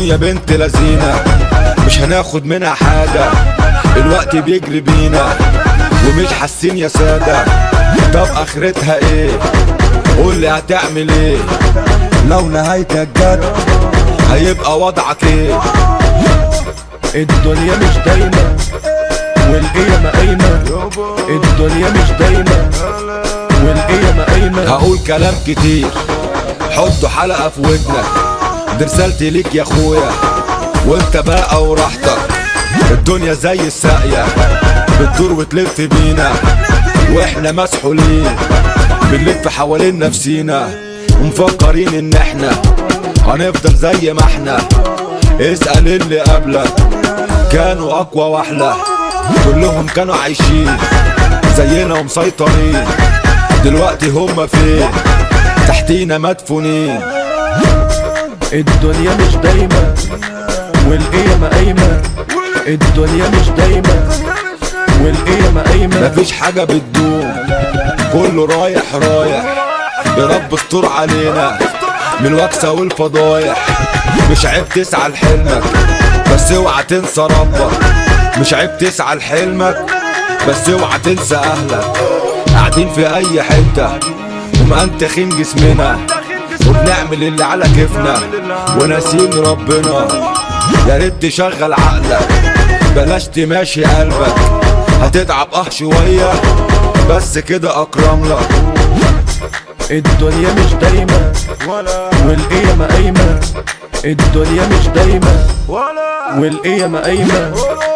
الدنيا بنت لذينة مش هناخد منها حاجة الوقت بيجري بينا ومش حاسين يا سادة طب اخرتها ايه قول لي هتعمل ايه لو نهايتك جد هيبقى وضعك ايه الدنيا مش دايما والقيمة قايمة الدنيا مش دايما والقيمة قايمة هقول كلام كتير حطوا حلقة في ودنك دي رسالتي ليك يا اخويا وانت بقى وراحتك الدنيا زي الساقية بتدور وتلف بينا واحنا مسحولين بنلف حوالين نفسينا ومفكرين ان احنا هنفضل زي ما احنا اسأل اللي قبلك كانوا اقوى واحلى كلهم كانوا عايشين زينا ومسيطرين دلوقتي هما فين تحتينا مدفونين الدنيا مش دايما والقيمة قايمة الدنيا مش دايما والقيمة قايمة مفيش حاجة بتدوم كله رايح رايح يا رب استر علينا من الوكسة والفضايح مش عيب تسعى لحلمك بس اوعى تنسى ربك مش عيب تسعى لحلمك بس اوعى تنسى اهلك قاعدين في اي حتة ومأنتخين جسمنا وبنعمل اللي على كيفنا وناسين ربنا يا ريت تشغل عقلك بلاش تماشي قلبك هتتعب اه شوية بس كده اكرم لك الدنيا مش دايما والقيمة قايمة الدنيا مش دايما والقيمة قايمة